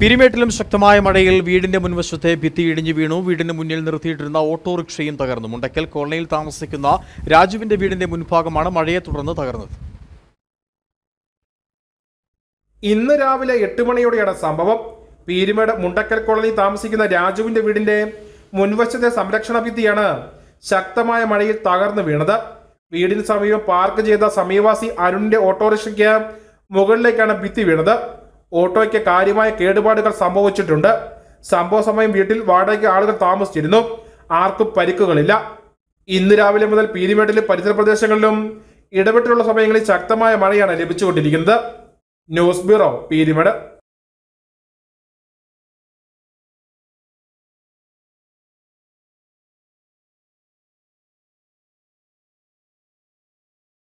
പിരിമേട്ടിലും ശക്തമായ മഴയിൽ വീടിന്റെ മുൻവശത്തെ ഭിത്തി ഇടിഞ്ഞു വീണു വീടിന് മുന്നിൽ നിർത്തിയിട്ടിരുന്ന ഓട്ടോറിക്ഷയും തകർന്നു മുണ്ടക്കൽ കോളനിയിൽ താമസിക്കുന്ന രാജുവിന്റെ വീടിന്റെ മുൻഭാഗമാണ് മഴയെ തുടർന്ന് തകർന്നത് ഇന്ന് രാവിലെ എട്ട് മണിയോടെയാണ് സംഭവം പീരുമേട് മുണ്ടക്കൽ കോളനി താമസിക്കുന്ന രാജുവിന്റെ വീടിന്റെ മുൻവശത്തെ സംരക്ഷണ ഭിത്തിയാണ് ശക്തമായ മഴയിൽ തകർന്നു വീണത് വീടിന് സമീപം പാർക്ക് ചെയ്ത സമീപവാസി അരുണിന്റെ ഓട്ടോറിക്ഷയ്ക്ക് മുകളിലേക്കാണ് ഭിത്തി വീണത് ഓട്ടോയ്ക്ക് കാര്യമായ കേടുപാടുകൾ സംഭവിച്ചിട്ടുണ്ട് സംഭവ സമയം വീട്ടിൽ വാടകയ്ക്ക് ആളുകൾ താമസിച്ചിരുന്നു ആർക്കും പരിക്കുകളില്ല ഇന്ന് രാവിലെ മുതൽ പീരിമേട്ടിലെ പരിസര പ്രദേശങ്ങളിലും ഇടപെട്ടുള്ള സമയങ്ങളിൽ ശക്തമായ മഴയാണ് ലഭിച്ചുകൊണ്ടിരിക്കുന്നത് ന്യൂസ് ബ്യൂറോ പീരിമേട്